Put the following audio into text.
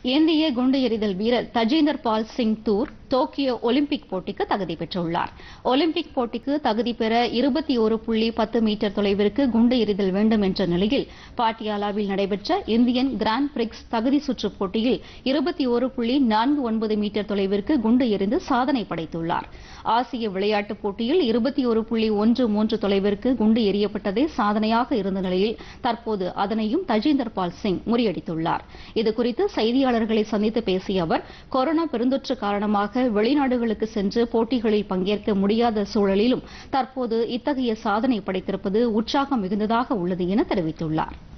இந்திய குண்டு எறிதல் வீரர் தஜிந்தர் பால் சிங் தூர் டோக்கியோ ஒலிம்பிக் போட்டிக்கு தகுதி பெற்றுள்ளார் ஒலிம்பிக் போட்டிக்கு தகுதி பெற இருபத்தி ஒரு புள்ளி பத்து மீட்டர் தொலைவிற்கு குண்டு எறிதல் வேண்டும் என்ற நிலையில் பாட்டியாலாவில் நடைபெற்ற இந்தியன் கிராண்ட் பிரிக்ஸ் தகுதி சுற்று போட்டியில் இருபத்தி ஒரு புள்ளி நான்கு ஒன்பது மீட்டர் தொலைவிற்கு குண்டு எறிந்து சாதனை படைத்துள்ளார் ஆசிய விளையாட்டுப் போட்டியில் இருபத்தி ஒரு புள்ளி ஒன்று மூன்று தொலைவிற்கு குண்டு எறியப்பட்டதே சாதனையாக இருந்த நிலையில் தற்போது அதனையும் தஜிந்தர் பால் சிங் முறியடித்துள்ளார் இதுகுறித்து செய்தியாளர்களை சந்தித்து பேசிய அவர் கொரோனா பெருந்தொற்று காரணமாக வெளிநாடுகளுக்கு சென்று போட்டிகளில் பங்கேற்க முடியாத சூழலிலும் தற்போது இத்தகைய சாதனை படைத்திருப்பது உற்சாகம் மிகுந்ததாக உள்ளது என தெரிவித்துள்ளார்